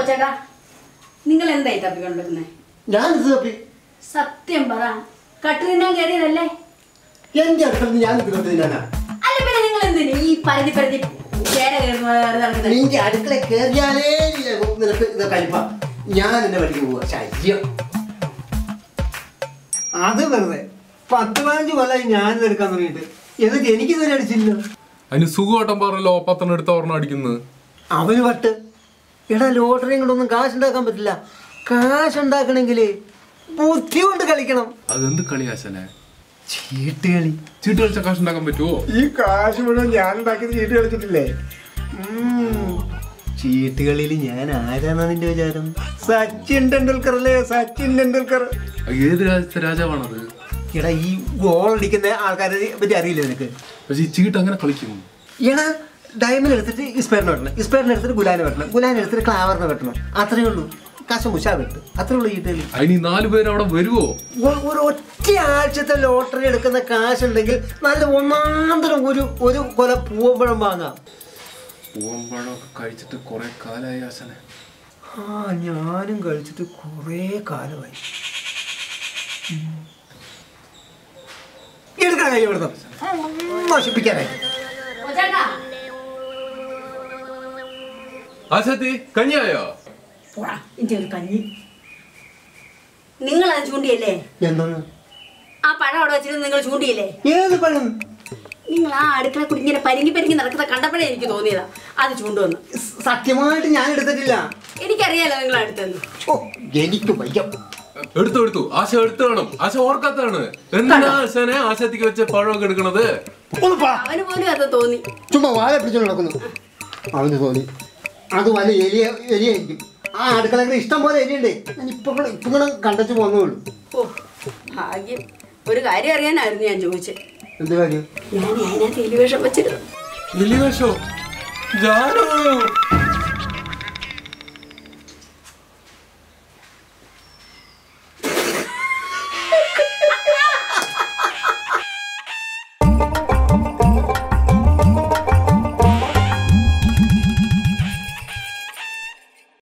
ചേട്ടാ നിങ്ങൾ എന്തായി തപ്പിക്കൊണ്ടിരുന്നത് ഞാനിത് തപ്പി സത്യം പറ കട്ടുതിന്നാൻ കയറിയതല്ലേ എന്റെ അടുത്ത് ഞാൻ ഇതിനകത്ത് തിന്നാനാ അല്ല പിന്നെ നിങ്ങൾ എന്തിനു ഈ പരതി പരതി ചേര കയറുന്ന നടക്കുന്നത് നിന്റെ അടുക്കള കയറിയാലേ നിനക്ക് ഇത് കലിപ്പ ഞാൻ എന്റെ വഴിക്ക് പോവാ ശല്യം അത് വെറുതെ പത്ത് പതിനഞ്ച് കൊല്ലായി ഞാനിത് എടുക്കാൻ തുടങ്ങിയിട്ട് എന്നിട്ട് എനിക്ക് ഇതുവരെ അടിച്ചില്ല അതിന് സുഖമായിട്ടും പറഞ്ഞല്ലോ പത്തെണ്ണം എടുത്ത ഓർമ്മ അടിക്കുന്നത് അവന് വട്ട് എടാ ലോട്ടറിയും കൊണ്ടൊന്നും കാശുണ്ടാക്കാൻ പറ്റില്ല കാശുണ്ടാക്കണമെങ്കിൽ ബുദ്ധി കൊണ്ട് കളിക്കണം അതെന്ത് കളിയാശനെ ചീട്ട് കളി ചീട്ട് കളിച്ച കാശ് ഉണ്ടാക്കാൻ പറ്റുമോ ഈ കാശ് മുഴുവൻ ഞാൻ ഉണ്ടാക്കിയത് ചീട്ട് കളിച്ചിട്ടില്ലേ ചീട്ട് കളിയിൽ ഞാൻ ആരാന്നാ നിന്റെ വിചാരം സച്ചിൻ ടെണ്ടുൽക്കർ അല്ലേ സച്ചിൻ ടെണ്ടുൽക്കർ അത് ഏത് രാജ്യത്തെ രാജാവാണത് എടാ ഈ ഗോൾ അടിക്കുന്ന ആൾക്കാരെ പറ്റി അറിയില്ല നിനക്ക് പക്ഷെ ഈ ചീട്ട് അങ്ങനെ കളിക്കും എടാ ഡയമണ്ട് എടുത്തിട്ട് ഇസ്പേറിനെ വെട്ടണം ഇസ്പേറിനെ എടുത്തിട്ട് ഗുലാനെ വെട്ടണം ഗുലാനെ എടുത്തിട്ട് ക്ലാവറിനെ വെട്ടണം അത്രേ ഉള്ളൂ കാശം മുഷാ വെട്ട് അത്രേ ഉള്ളൂ ചീട്ട് കളി അതിന് ഈ നാല് പേര് അവിടെ വരുവോ ഒ- ഒരു ഒറ്റ ആഴ്ചത്തെ ലോട്ടറി എടുക്കുന്ന കാശുണ്ടെങ്കിൽ നല്ല ഒന്നാന്തരം ഒരു ഒരു കൊല പൂവമ്പഴം വാങ്ങാം പൂവമ്പഴമൊക്കെ കഴിച്ചിട്ട് കുറെ കാലായി ആശനെ ആ ഞാനും കഴിച്ചിട്ട് കുറേ കാലമായി ഉം. എടുക്കാൻ കഴിയും ഇവിടുന്ന് നശിപ്പിക്കാനായി ഓ ചേട്ടാ ആശാത്തി കഞ്ഞിയായോ പോടാ ഇന്റെ ഒരു കഞ്ഞി നിങ്ങൾ അത് ചൂണ്ടിയല്ലേ എന്താണ് ആ പഴം അവിടെ വെച്ചിട്ട് നിങ്ങൾ ചൂണ്ടിയില്ലേ ഏത് പഴം നിങ്ങൾ ആ അടുക്കള കൂടി ഇങ്ങനെ പരിങ്ങി പരിങ്ങി നടക്കുന്ന കണ്ടപ്പോഴേ എനിക്ക് തോന്നിയതാ അത് ചൂണ്ടുവന്ന് സത്യമായിട്ട് ഞാൻ എടുത്തിട്ടില്ല എനിക്കറിയാലോ നിങ്ങൾ അടുത്തെന്ന് ഓ എനിക്ക് വയ്യ എടുത്തു എടുത്തു ആശ എടുത്തു വേണം ആശ ഓർക്കാത്താണ് എന്തിനാ ആശാനെ ആശാത്തിക്ക് വെച്ച പഴമൊക്കെ എടുക്കണത് ഒന്ന് പാ അവന് പോലും അത് തോന്നി ചുമ്മാ വാഴ പിടിച്ചു നടക്കുന്നു അവന് തോന്നി അത് വല്ല എലിയ എലിയായിരിക്കും ആ അടുക്കളകൾ ഇഷ്ടം പോലെ എലിയുണ്ട് ഞാൻ ഇപ്പൊ കൂടെ- ഇപ്പൊ കൂടെ കണ്ടച്ചു പോന്നുള്ളൂ ഓ ഭാഗ്യം ഒരു കാര്യം അറിയാനായിരുന്നു ഞാൻ ചോദിച്ചത് എന്ത് കാര്യം ഞാൻ അതിനകത്ത് എലിവേഷം വെച്ചിരുന്നു എലിവേഷോ ജാനോ